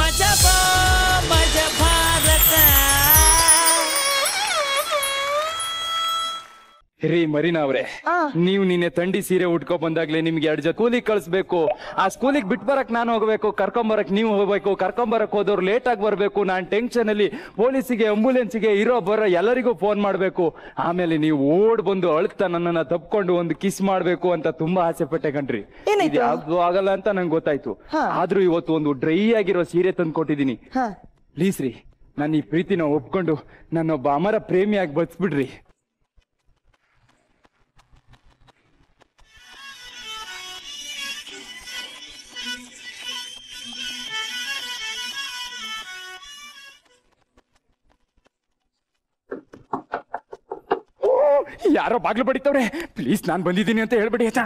ಮಜಾ ಬಾ ಮಜಾ ಭಾರತ ರೀ ಮರೀನಾ ಅವ್ರೆ ನೀವು ನಿನ್ನೆ ತಂಡಿ ಸೀರೆ ಉಟ್ಕೊ ಬಂದಾಗ್ಲೇ ನಿಮ್ಗೆ ಎರಡ್ ಜನ ಸ್ಕೂಲಿಗೆ ಕಳಿಸ್ಬೇಕು ಆ ಸ್ಕೂಲಿಗೆ ಬಿಟ್ ಬರಕ್ ನಾನು ಹೋಗ್ಬೇಕು ಕರ್ಕೊಂಬರಕ್ ನೀವು ಹೋಗ್ಬೇಕು ಕರ್ಕೊಂಬರಕ್ ಹೋದವ್ರು ಲೇಟ್ ಆಗಿ ಬರ್ಬೇಕು ನಾನ್ ಟೆನ್ಷನ್ ಅಲ್ಲಿ ಪೊಲೀಸಿಗೆ ಆಂಬುಲೆನ್ಸ್ಗೆ ಇರೋ ಬರೋ ಎಲ್ಲರಿಗೂ ಫೋನ್ ಮಾಡ್ಬೇಕು ಆಮೇಲೆ ನೀವು ಓಡ್ ಬಂದು ಅಳ್ತಾ ನನ್ನನ್ನ ತಪ್ಕೊಂಡು ಒಂದು ಕಿಸ್ ಮಾಡ್ಬೇಕು ಅಂತ ತುಂಬಾ ಆಸೆ ಪಟ್ಟೆ ಕಣ್ರಿ ಏನಾಯ್ತು? ಇದು ಯಾವ್ದು ಆಗಲ್ಲ ಅಂತ ನಂಗೆ ಗೊತ್ತಾಯ್ತು ಆದ್ರೂ ಇವತ್ತು ಒಂದು ಡ್ರೈ ಆಗಿರೋ ಸೀರೆ ತಂದು ಕೊಟ್ಟಿದ್ದೀನಿ ಪ್ಲೀಸ್ ರೀ ನಾನು ಈ ಪ್ರೀತಿನ ಒಪ್ಕೊಂಡು ನನ್ನೊಬ್ಬ ಅಮರ ಪ್ರೇಮಿಯಾಗಿ ಬದುಕ್ಬಿಡ್ರಿ ಯಾರೋ ಬಾಗ್ಲು ಬಡಿತವ್ರೆ ಪ್ಲೀಸ್ ನಾನ್ ಬಂದಿದ್ದೀನಿ ಅಂತ ಹೇಳ್ಬಿಡಿ ಆಯ್ತಾ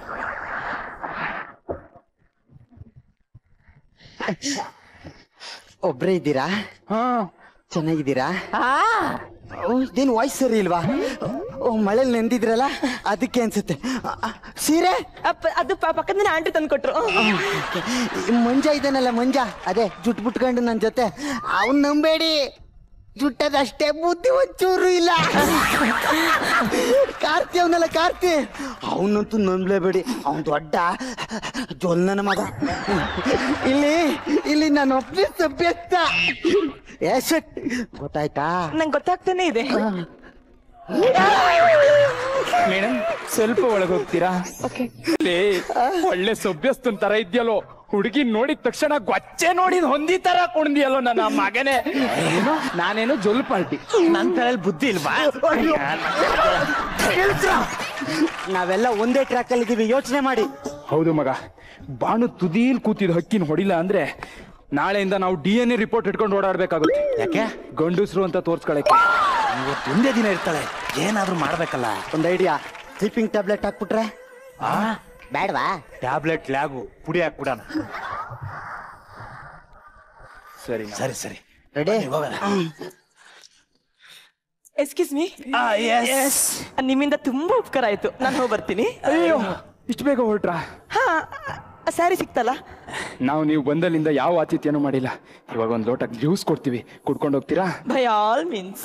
ಒಬ್ರೇ ಇದ್ದೀರಾ ಹಾ ಚೆನ್ನಾಗಿದ್ದೀರಾ ಓ, ಇದೇನು ವಾಯ್ಸ್ ಸರಿ ಇಲ್ವಾ ಓ ಮಳೆಲಿ ನೆಂದಿದ್ರಲ್ಲ ಅದಕ್ಕೆ ಅನ್ಸುತ್ತೆ ಆ, ಆ, ಸೀರೆ ಅಪ್ಪ- ಅದು ಪ- ಪಕ್ಕದ ಆಂಟಿ ತಂದ್ಕೊಟ್ರು ಈ ಮಂಜ ಇದಾನಲ್ಲ ಮಂಜ ಅದೇ ಜುಟ್ ಬಿಟ್ಕೊಂಡು ನನ್ನ ಜೊತೆ ಅವನ್ ನಂಬೇಡಿ ಜುಟ್ಟದಷ್ಟೇ ಬುದ್ಧಿ ಒಂಚೂರು ಇಲ್ಲ ಕಾರ್ತಿ ಅವನಲ್ಲ ಕಾರ್ತಿ ಅವನಂತೂ ನಂಬ್ಲೇಬೇಡಿ ಅವನ್ ದೊಡ್ಡ ಜೊಲ್ನನ ಮಗ ಇಲ್ಲಿ ಇಲ್ಲಿ ನಾನು ಒಬ್ಬನೇ ಸಭ್ಯಸ್ಥ ಎಷ್ಟಟ್ ಗೊತ್ತಾಯ್ತಾ ನಂಗೆ ಗೊತ್ತಾಗ್ತಾನೆ ಇದೆ ಮೇಡಮ್ ಸ್ವಲ್ಪ ಒಳಗೆ ಹೋಗ್ತೀರಾ ಲೇ, ಒಳ್ಳೆ ಸೊಬ್ಯಸ್ತನ್ ತರ ಇದ್ಯಲ್ಲೋ ಹುಡುಗಿ ನೋಡಿದ ತಕ್ಷಣ ಗೊಚ್ಚೆ ನೋಡಿದ್ ಹೊಂದಿ ತರ ಕುಣ್ದಿಯಲ್ಲೋ ನನ್ನ ಮಗನೇ ಏನು ನಾನೇನು ಜೊಲ್ ಪಾರ್ಟಿ ನನ್ ತಲೆಯಲ್ಲಿ ಬುದ್ಧಿ ಇಲ್ವಾ ನಾವೆಲ್ಲ ಒಂದೇ ಟ್ರ್ಯಾಕ್ ಅಲ್ಲಿ ಇದೀವಿ ಯೋಚನೆ ಮಾಡಿ ಹೌದು ಮಗ ಬಾನು ತುದೀಲ್ ಕೂತಿದ್ ಹಕ್ಕಿನ ಹೊಡಿಲ್ಲ ಅಂದ್ರೆ ನಾಳೆಯಿಂದ ನಾವು ಡಿ ಎನ್ ಎ ರಿಪೋರ್ಟ್ ಇಟ್ಕೊಂಡು ಓಡಾಡ್ಬೇಕಾಗುತ್ತೆ ಯಾಕೆ ಗಂಡಸ್ರು ಅಂತ ತೋರ್ಸ್ಕೊಳಕ್ಕೆ ಇವತ್ತು ಒಂದೇ ದಿನ ಇರ್ತಾಳೆ ಏನಾದ್ರೂ ಮಾಡ್ಬೇಕಲ್ಲ ಒಂದ್ ಐಡಿಯಾ ಸ್ಲೀಪಿಂಗ್ ಟ್ಯಾಬ್ಲೆಟ್ ಹಾಕ್ಬಿಟ್ರೆ ಆ ಬೇಡವಾ ಟ್ಯಾಬ್ಲೆಟ್ ಲ್ಯಾಗು ಪುಡಿ ಹಾಕ್ಬಿಡಣ ಸರಿ ಸರಿ ಸರಿ ರೆಡಿ ಹೋಗೋಣ ಎಕ್ಸ್ಕ್ಯೂಸ್ ಮೀ ಆ, yes. ನಿಮ್ಮಿಂದ ತುಂಬಾ ಉಪಕಾರ ಆಯ್ತು ನಾನು ಹೋಗಿ ಬರ್ತೀನಿ ಅಯ್ಯೋ ಇಷ್ಟು ಬೇಗ ಹೊರಟ್ರಾ ಹಾ ಸ್ಯಾರಿ ಸಿಕ್ತಲ್ಲ ನಾವು ನೀವು ಬಂದಲ್ಲಿಂದ ಯಾವ ಆತಿಥ್ಯನೂ ಮಾಡಿಲ್ಲ ಇವಾಗ ಒಂದು ಲೋಟ ಜ್ಯೂಸ್ ಕೊಡ್ತೀವಿ ಕುಡ್ಕೊಂಡು ಹೋಗ್ತೀರಾ ಬೈ ಆಲ್ ಮೀನ್ಸ್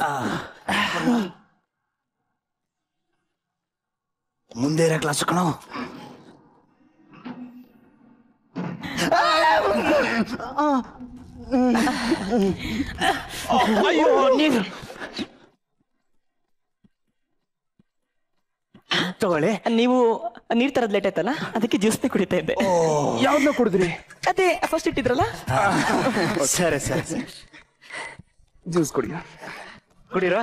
ಮುಂದೆ ಇರೋ ಕ್ಲಾಸ್ ಕಣೋ ಅಯ್ಯೋ ನೀರು ತಗೊಳ್ಳಿ ನೀವು ನೀರ್ ತರದ್ ಲೇಟ್ ಆಯ್ತಲ್ಲ ಅದಕ್ಕೆ ಜ್ಯೂಸ್ನೇ ಕುಡಿತಾ ಇದ್ದೆ ಯಾವ್ದನ್ನ ಕುಡಿದ್ರಿ ಅದೇ ಫಸ್ಟ್ ಇಟ್ಟಿದ್ರಲ್ಲ ಸರಿ ಸರಿ ಸರಿ ಜ್ಯೂಸ್ ಕುಡಿ ಕುಡೀರೋ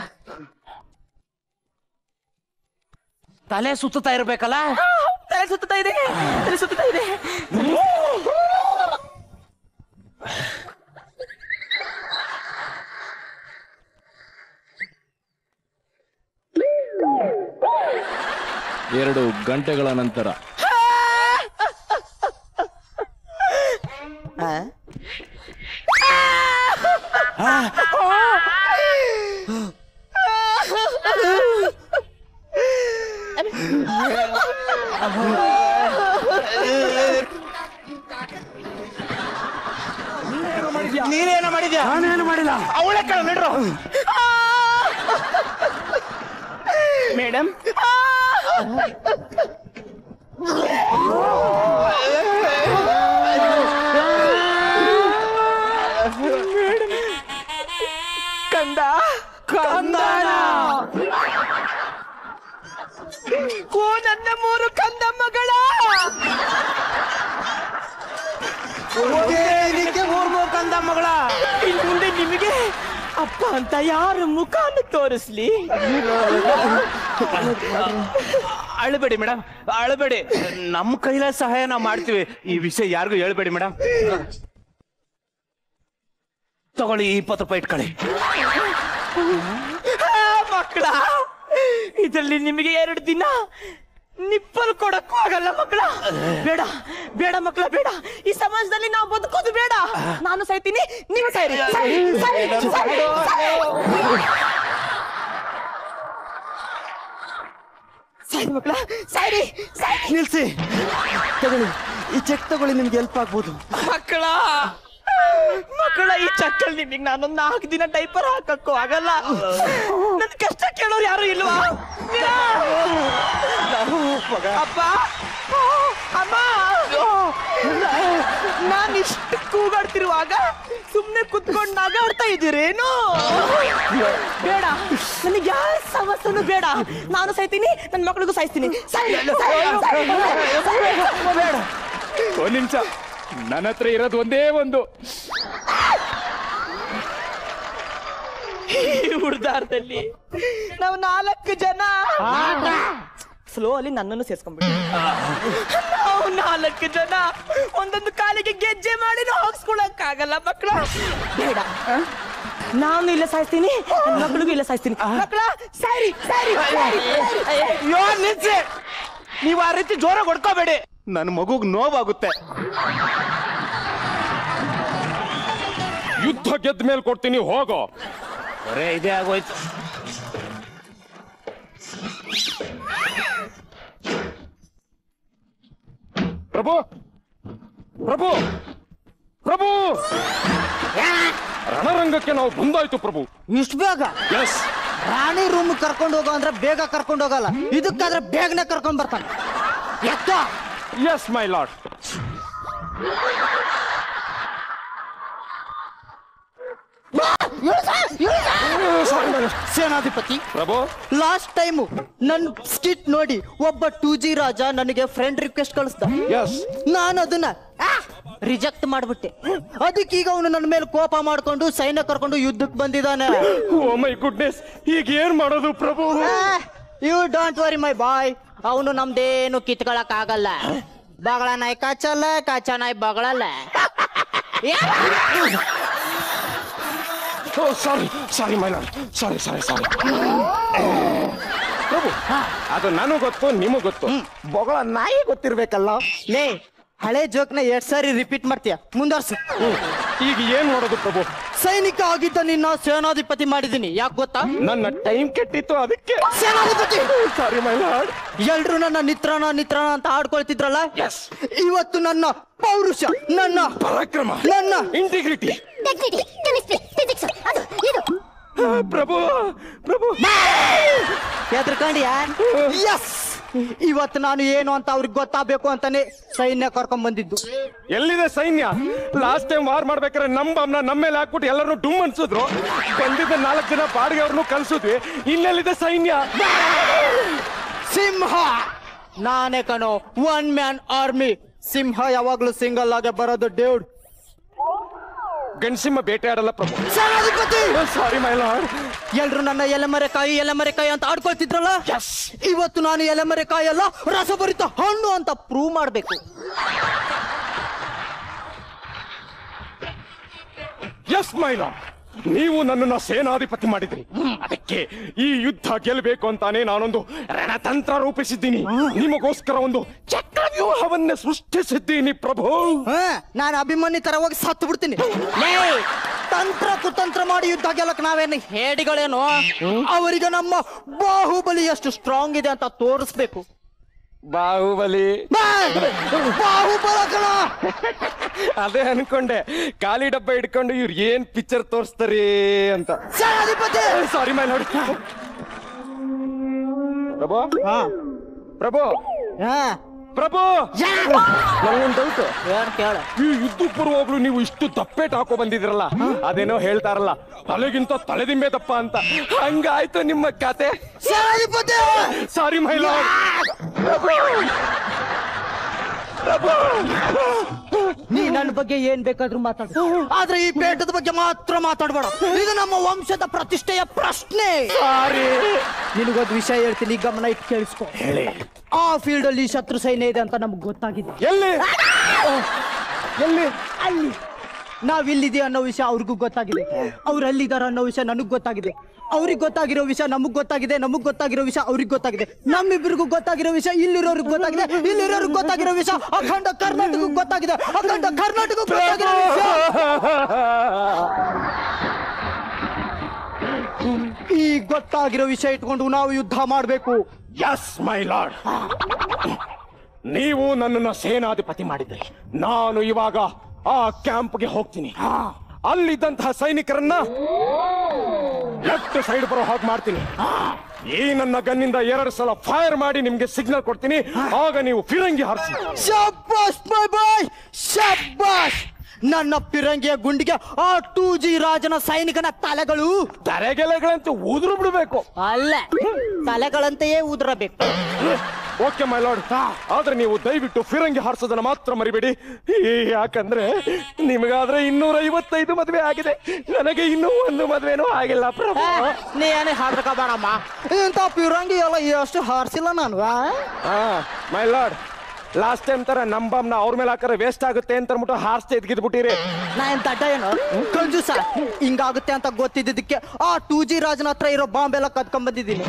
ತಲೆ ಸುತ್ತಾ ಇರ್ಬೇಕಲ್ಲ ತಲೆ ಸುತ್ತಾ ಇದೆ ತಲೆ ಸುತ್ತಾ ಇದೆ ಎರಡು ಗಂಟೆಗಳ ನಂತರ ನೀನೇನ ಮಾಡಿದ್ಯಾ ನಾನೇನು ಮಾಡಿಲ್ಲ ಅವಳೆ ಕಣ ನಡ್ರು ಮೇಡಮ್ ಕಂದ ಕಂದನ ಓ ನನ್ನ ಮೂರು ಕಂದ ಮಗಳ ಮೂರ್ ಮೂರ್ ಕಂದ ಮಗಳ ಇನ್ ಮುಂದೆ ನಿಮಗೆ ಅಪ್ಪ ಅಂತ ಯಾರ ಮುಖಾನ ತೋರಿಸ್ಲಿ ಅಳಬೇಡಿ ಮೇಡಮ್ ಅಳಬೇಡಿ ನಮ್ಮ ಕೈಲ ಸಹಾಯ ನಾವು ಮಾಡ್ತೀವಿ ಈ ವಿಷಯ ಯಾರಿಗೂ ಹೇಳ್ಬೇಡಿ ಮೇಡಮ್ ತಗೊಳ್ಳಿ ಈ ಇಪ್ಪತ್ತು ರೂಪಾಯಿ ಇಟ್ಕೊಳ್ಳಿ ಮಕ್ಕಳ ಇದರಲ್ಲಿ ನಿಮಗೆ ಎರಡು ದಿನ ನಿಪ್ಪಲ್ ಕೊಡಕ್ಕೂ ಆಗಲ್ಲ ಮಕ್ಕಳ ಬೇಡ ಬೇಡ ಮಕ್ಕಳ ಬೇಡ ಈ ಸಮಾಜದಲ್ಲಿ ನಾವು ಬದುಕೋದು ಬೇಡ ನಾನು ಸಾಯ್ತೀನಿ ನೀವು ಸಾಯ್ರಿ ಸಾಯ್ರಿ, ಸಾಯ್ರಿ, ಸಾಯ್ರಿ, ಸಾಯ್ರಿ. ಸಾಯ್ರಿ ಮಕ್ಕಳ ಸಾಯ್ರಿ ಸಾಯ್ರಿ ನಿಲ್ಸಿ ತಗೊಳ್ಳಿ ಈ ಚೆಕ್ ತಗೊಳ್ಳಿ ನಿಮ್ಗೆ ಹೆಲ್ಪ್ ಆಗ್ಬೋದು ಮಕ್ಕಳ ಮಕ್ಕಳ ಈ ಚಕ್ಕಲ್ ನಿಮಗೆ ನಾನೊಂದ್ ನಾಲ್ಕು ದಿನ ಡೈಪರ್ ಹಾಕಕ್ಕೂ ಆಗಲ್ಲ ನನ್ ಕಷ್ಟ ಕೇಳೋರು ಯಾರು ಇಲ್ವಾ ಮೀರಾ! ಅಪ್ಪ ಅಮ್ಮ ನಾನು ಇಷ್ಟು ಕೂಗಾಡ್ತಿರುವಾಗ ಸುಮ್ನೆ ಕುತ್ಕೊಂಡು ನಗಾಡ್ತಾ ಇದ್ದೀರೇನು ಬೇಡ ನನಗೆ ಯಾವ ಸಮಸ್ಯೆನೂ ಬೇಡ ನಾನು ಸಾಯ್ತೀನಿ ನನ್ನ ಮಕ್ಕಳಿಗೂ ಸಾಯಿಸ್ತೀನಿ ಸಾಯ್ಲಿ, ಸಾಯ್ಲಿ, ಸಾಯ್ಲಿ, ಸಾಯ್ಲಿ. ಬೇಡ ಒಂದ್ ನಿಮಿಷ ನನ್ನ ಹತ್ರ ಇರೋದು ಒಂದೇ ಒಂದು ಈ ಹುಡ್ದಾರದಲ್ಲಿ ನಾವು ನಾಲ್ಕು ಜನ ಸ್ಲೋ ಅಲ್ಲಿ ನನ್ನನ್ನು ಸೇರ್ಸ್ಕೊಂಡ್ಬಿಟ್ಟು ನಾವು ನಾಲ್ಕು ಜನ ಒಂದೊಂದು ಕಾಲಿಗೆ ಗೆಜ್ಜೆ ಮಾಡಿ ಹೋಗಿಸ್ಕೊಳಕ್ಕಾಗಲ್ಲ ಮಕ್ಕಳ ಬೇಡ ನಾನು ಇಲ್ಲ ಸಾಯಿಸ್ತೀನಿ ನನ್ನ ಮಕ್ಕಳಿಗೂ ಇಲ್ಲ ಸಾಯಿಸ್ತೀನಿ ಮಕ್ಕಳ ಸರಿ ಸರಿ ಅಯ್ಯೋ ನಿಲ್ಸಿ ನೀವು ಆ ರೀತಿ ಜೋರಾಗಿ ಹೊಡ್ಕೋಬೇಡಿ ನನ್ನ ಮಗುಗ್ ನೋವಾಗುತ್ತೆ ಯುದ್ಧ ಗೆದ್ದ ಮೇಲೆ ಕೊಡ್ತೀನಿ ಹೋಗೋ ಬರೇ ಇದೇ ಆಗೋಯ್ತು ಪ್ರಭು ಪ್ರಭು ಪ್ರಭು ರಣರಂಗಕ್ಕೆ ನಾವು ಬಂದಾಯ್ತು ಪ್ರಭು ಇಷ್ಟು ಬೇಗ ಎಸ್ ರಾಣಿ ರೂಮ್ ಕರ್ಕೊಂಡು ಹೋಗೋ ಅಂದ್ರೆ ಬೇಗ ಕರ್ಕೊಂಡು ಹೋಗಲ್ಲ ಇದಕ್ಕಾದ್ರೆ ಬೇಗನೆ ಕರ್ಕೊಂಡ್ ಬರ್ತಾನೆ ಎತ್ತ ಎಸ್ ಮೈ ಲಾರ್ಡ್ ಸೇನಾಧಿಪತಿ ಪ್ರಭು ಲಾಸ್ಟ್ ಟೈಮು ನನ್ ಸ್ಕಿಟ್ ನೋಡಿ ಒಬ್ಬ ಟೂ ಜಿ ರಾಜ ನನಗೆ ಫ್ರೆಂಡ್ ರಿಕ್ವೆಸ್ಟ್ ಕಳಿಸ್ದ ಎಸ್ ನಾನು ಅದನ್ನ ರಿಜೆಕ್ಟ್ ಮಾಡ್ಬಿಟ್ಟೆ ಅದಕ್ಕೆ ಈಗ ಅವನು ನನ್ನ ಮೇಲೆ ಕೋಪ ಮಾಡ್ಕೊಂಡು ಸೈನ್ಯ ಕರ್ಕೊಂಡು ಯುದ್ಧಕ್ಕೆ ಬಂದಿದ್ದಾನೆ ಓ ಮೈ ಗುಡ್ನೆಸ್ ಈಗ ಏನ್ ಮಾಡೋದು ಪ್ರಭು you don't worry my boy ಅವನು ನಮ್ದೇನು ಕಿತ್ಕೊಳಕ್ ಆಗಲ್ಲ ಬಗಳ ನಾಯಿ ಕಾಚಲ್ಲ ಕಾಚ ನಾಯಿ ಬಗಳಲ್ಲ ಸಾರಿ ಸಾರಿ ಮೈ ಲಾರ್ಡ್ ಸಾರಿ ಸಾರಿ ಸಾರಿ ಪ್ರಭು ಅದು ನನಗೂ ಗೊತ್ತು ನಿಮಗೂ ಗೊತ್ತು ಬೊಗಳ ನಾಯಿ ಗೊತ್ತಿರ್ಬೇಕಲ್ಲ ಲೇ ಹಳೆ ಜೋಕ್ನ ಎರಡ್ ಸಾರಿ ರಿಪೀಟ್ ಮಾಡ್ತೀಯ ಮುಂದುವರ್ಸು ಈಗ ಏನ್ ಮಾಡೋದು ಪ್ರಭು ಸೈನಿಕ ಆಗಿದ್ದ ನಿನ್ನ ಸೇನಾಧಿಪತಿ ಮಾಡಿದೀನಿ ಯಾಕೆ ಗೊತ್ತಾ ನನ್ನ ಟೈಮ್ ಕೆಟ್ಟಿತ್ತು ಅದಕ್ಕೆ ಸೇನಾಧಿಪತಿ ಸಾರಿ ಮೈ ಲಾರ್ಡ್ ಎಲ್ರು ನನ್ನ ನಿತ್ರಣ ನಿತ್ರಣ ಅಂತ ಆಡ್ಕೊಳ್ತಿದ್ರಲ್ಲ Yes. ಇವತ್ತು ನನ್ನ ಪೌರುಷ ನನ್ನ ಪರಾಕ್ರಮ ನನ್ನ ಇಂಟಿಗ್ರಿಟಿ ಟೆಕ್ನಿಟಿ ಕೆಮಿಸ್ಟ್ರಿ ಫಿಸಿಕ್ಸ್ ಅದು ಇದು ಪ್ರಭು ಪ್ರಭು ಎದ್ರಕೊಂಡಿಯಾ ಎಸ್ ಇವತ್ತು ನಾನು ಏನು ಅಂತ ಅವ್ರಿಗೆ ಗೊತ್ತಾಗಬೇಕು ಅಂತಾನೆ ಸೈನ್ಯ ಕರ್ಕೊಂಡ್ ಬಂದಿದ್ದು ಎಲ್ಲಿದೆ ಸೈನ್ಯ ಲಾಸ್ಟ್ ಟೈಮ್ ವಾರ್ ಮಾಡ್ಬೇಕಾದ್ರೆ ನಮ್ ಬಾಂಬ್ನ ನಮ್ಮ ಮೇಲೆ ಹಾಕ್ಬಿಟ್ಟು ಎಲ್ಲರನ್ನು ಡುಮ್ ಅನ್ಸಿದ್ರು ಬಂದಿದ್ದ ನಾಲ್ಕು ಜನ ಬಾಡಿಗೆ ಅವ್ರನ್ನು ಕಳ್ಸಿದ್ವಿ ಇನ್ನೆಲ್ಲಿದೆ ಸೈನ್ಯ ಸಿಂಹ ನಾನೇ ಕಣೋ ಒನ್ ಮ್ಯಾನ್ ಆರ್ಮಿ ಸಿಂಹ ಯಾವಾಗ್ಲೂ ಸಿಂಗಲ್ ಆಗಿ ಬರೋದು ಡೇವ್ಡ್ ಗಣಸಿಂಹ ಬೇಟೆ ಆಡಲ್ಲ ಪ್ರಭು ಸೇನಾಧಿಪತಿ ಸಾರಿ ಮೈ ಲಾರ್ಡ್ ಎಲ್ರು ನನ್ನ ಎಲೆಮರೆಕಾಯಿ ಎಲೆಮರೆಕಾಯಿ ಅಂತ ಆಡ್ಕೊಳ್ತಿದ್ರಲ್ಲ ಇವತ್ತು ನಾನು ಎಲೆಮರೆಕಾಯಿ ಅಲ್ಲ ರಸಭರಿತ ಹಣ್ಣು ಅಂತ ಪ್ರೂವ್ ಮಾಡ್ಬೇಕು ಎಸ್ ಮೈ ಲಾರ್ಡ್ ನೀವು ನನ್ನನ್ನ ಸೇನಾಧಿಪತಿ ಮಾಡಿದ್ರಿ ಅದಕ್ಕೆ ಈ ಯುದ್ಧ ಗೆಲ್ಲಬೇಕು ಅಂತಾನೆ ನಾನೊಂದು ರಣತಂತ್ರ ರೂಪಿಸಿದ್ದೀನಿ ನಿಮಗೋಸ್ಕರ ಒಂದು ಚಕ್ರವ್ಯೂಹವನ್ನೇ ಸೃಷ್ಟಿಸಿದ್ದೀನಿ ಪ್ರಭು ಹ, ನಾನು ಅಭಿಮನ್ಯು ತರ ಹೋಗಿ ಸತ್ತು ಬಿಡ್ತೀನಿ ಲೇ, ತಂತ್ರ ಕುತಂತ್ರ ಮಾಡಿ ಯುದ್ಧ ಗೆಲ್ಲಕ್ ನಾವೇನು ಹೇಡಿಗಳೇನು ಅವರಿಗೆ ನಮ್ಮ ಬಾಹುಬಲಿ ಎಷ್ಟು ಸ್ಟ್ರಾಂಗ್ ಇದೆ ಅಂತ ತೋರಿಸ್ಬೇಕು ಬಾಹುಬಲಿ ಬಾಹುಬಲ ಕಣ ಅದೇ ಅನ್ಕೊಂಡೆ ಖಾಲಿ ಡಬ್ಬ ಹಿಡ್ಕೊಂಡು ಇವ್ರು ಏನ್ ಪಿಕ್ಚರ್ ತೋರಿಸ್ತಾರಿ ಅಂತ ಸೇನಾಧಿಪತಿ ಸಾರಿ ಮೈ ಲಾರ್ಡ್ ಪ್ರಭು ಪ್ರಭು ಹಾ, ಪ್ರಭು ನಂಗೊಂದು ಡೌಟ್ ಏನ್ ಕೇಳ ಈ ಯುದ್ಧ ಪೂರ್ವವಾಗ್ಲೂ ನೀವು ಇಷ್ಟು ದಪ್ಪೇಟ್ ಹಾಕೋ ಬಂದಿದ್ರಲ್ಲ ಅದೇನೋ ಹೇಳ್ತಾರಲ್ಲ ತಲೆಗಿಂತ ತಲೆದಿಂಬೆ ದಪ್ಪ ಅಂತ ಹಂಗಾಯ್ತು ನಿಮ್ಮ ಕತೆ ಸೇನಾಧಿಪತಿ ಸಾರಿ ಮೈ ಲಾರ್ಡ್ ನೀ ನನ್ನ ಬಗ್ಗೆ ಏನ್ ಬೇಕಾದ್ರೂ ಮಾತಾಡು ಆದ್ರೆ ಈ ಪೇಟದ ಬಗ್ಗೆ ಮಾತ್ರ ಮಾತಾಡ್ಬೇಡ ಇದು ನಮ್ಮ ವಂಶದ ಪ್ರತಿಷ್ಠೆಯ ಪ್ರಶ್ನೆ ಸಾರಿ ನಿನಗೊಂದು ವಿಷಯ ಹೇಳ್ತೀನಿ ಗಮನ ಇಟ್ಟು ಕೇಳಿಸ್ಕೊ ಹೇಳಿ ಆ ಫೀಲ್ಡ್ ಅಲ್ಲಿ ಶತ್ರು ಸೈನ್ಯ ಇದೆ ಅಂತ ನಮ್ಗೆ ಗೊತ್ತಾಗಿದೆ ಎಲ್ಲಿ ಎಲ್ಲಿ ಅಲ್ಲಿ ನಾವ್ ಇಲ್ಲಿದೀವಿ ಅನ್ನೋ ವಿಷಯ ಅವ್ರಿಗೂ ಗೊತ್ತಾಗಿದೆ ಅವ್ರು ಅಲ್ಲಿದಾರ ಅನ್ನೋ ವಿಷಯ ನನಗ್ ಗೊತ್ತಾಗಿದೆ ಅವ್ರಿಗೆ ಗೊತ್ತಾಗಿರೋ ವಿಷಯ ನಮಗ್ ಗೊತ್ತಾಗಿದೆ ನಮಗ್ ಗೊತ್ತಾಗಿರೋ ವಿಷಯ ಅವ್ರಿಗೆ ಗೊತ್ತಾಗಿದೆ ನಮ್ಮಿಬ್ಬರಿಗೂ ಗೊತ್ತಾಗಿರೋ ವಿಷಯ ಇಲ್ಲಿರೋರ್ಗೆ ಗೊತ್ತಾಗಿದೆ ಇಲ್ಲಿರೋರ್ಗೆ ಗೊತ್ತಾಗಿರೋ ವಿಷಯ ಅಖಂಡ ಕರ್ನಾಟಕಕ್ಕೆ ಗೊತ್ತಾಗಿದೆ ಅಖಂಡ ಕರ್ನಾಟಕಕ್ಕೆ ಗೊತ್ತಾಗಿರೋ ವಿಷಯ ಈ ಗೊತ್ತಾಗಿರೋ ವಿಷಯ ಇಟ್ಕೊಂಡು ನಾವು ಯುದ್ಧ ಮಾಡ್ಬೇಕು ಎಸ್ ಮೈ ಲಾರ್ಡ್ ನೀವು ನನ್ನನ್ನ ಸೇನಾಧಿಪತಿ ಮಾಡಿದ್ರಿ ನಾನು ಇವಾಗ ಆ ಕ್ಯಾಂಪ್ಗೆ ಹೋಗ್ತೀನಿ ಅಲ್ಲಿದ್ದಂತಹ ಸೈನಿಕರನ್ನ ಲೆಫ್ಟ್ ಸೈಡ್ ಬರೋ ಹಾಗೆ ಮಾಡ್ತೀನಿ ಈ ನನ್ನ ಗನ್ನಿಂದ ಎರಡು ಸಲ ಫೈರ್ ಮಾಡಿ ನಿಮ್ಗೆ ಸಿಗ್ನಲ್ ಕೊಡ್ತೀನಿ ಆಗ ನೀವು ಫಿರಂಗಿ ಹಾರಿಸಿ ಶಬ್ಬಾಸ್ ಬಾಯ್ ಬಾಯ್ ಶಬ್ಬಾಸ್ ನನ್ನ ಪಿರಂಗಿಯ ಗುಂಡಿಗೆ ಆ ಟೂ ಜಿ ರಾಜನ ಸೈನಿಕನ ತಲೆಗಳು ತರೆಗೆಲೆಗಳಂತೂ ಉದುರು ಬಿಡಬೇಕು ಅಲ್ಲ ತಲೆಗಳಂತೆಯೇ ಉದುರಬೇಕು ಓಕೆ ಮೈ ಲಾರ್ಡ್ ಆದ್ರೆ ನೀವು ದಯವಿಟ್ಟು ಫಿರಂಗಿ ಹಾರಿಸೋದನ್ನ ಮಾತ್ರ ಮರಿಬೇಡಿ ಈ ಯಾಕಂದ್ರೆ ನಿಮಗಾದ್ರೆ ಇನ್ನೂರ ಐವತ್ತೈದು ಮದುವೆ ಆಗಿದೆ ನನಗೆ ಇನ್ನೂ ಒಂದು ಮದುವೆನೂ ಆಗಿಲ್ಲ ಪ್ರಭು ನೀ ಏನೇ ಹಾಡ್ಬೇಕಬೇಡಮ್ಮ ಇಂಥ ಪಿರಂಗಿ ಎಲ್ಲ ಎಷ್ಟು ಹಾರಿಸಿಲ್ಲ ನಾನು ಆ? ಹಾ ಮೈ ಲಾರ್ಡ್ ಲಾಸ್ಟ್ ಟೈಮ್ ತರ ನಮ್ ಬಾಂಬ್ನ ಅವ್ರ ಮೇಲೆ ಹಾಕರೆ ವೇಸ್ಟ್ ಆಗುತ್ತೆ ಅಂತ ಅಂದ್ಬಿಟ್ಟು ಹಾರಿಸ್ತಾ ಇದ್ಗಿದ್ಬಿಟ್ಟಿರಿ ನಾ ಏನ್ ದಡ್ಡ ಏನು ಕಂಜೂಸ ಹಿಂಗಾಗುತ್ತೆ ಅಂತ ಗೊತ್ತಿದ್ದಕ್ಕೆ ಆ ಟೂ ಜಿ ರಾಜನ ಹತ್ರ ಇರೋ ಬಾಂಬ್ ಎಲ್ಲ ಕದ್ಕೊಂಡ್ ಬಂದಿದ್ದೀನಿ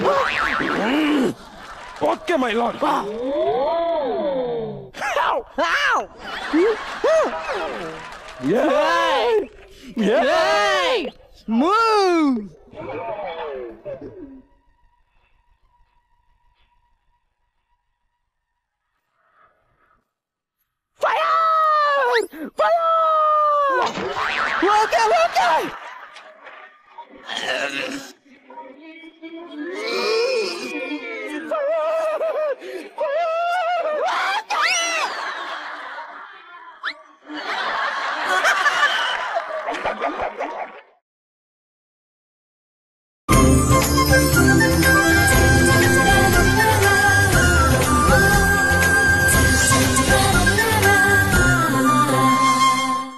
okay my lord Move! Fire! Fire! Okay, okay!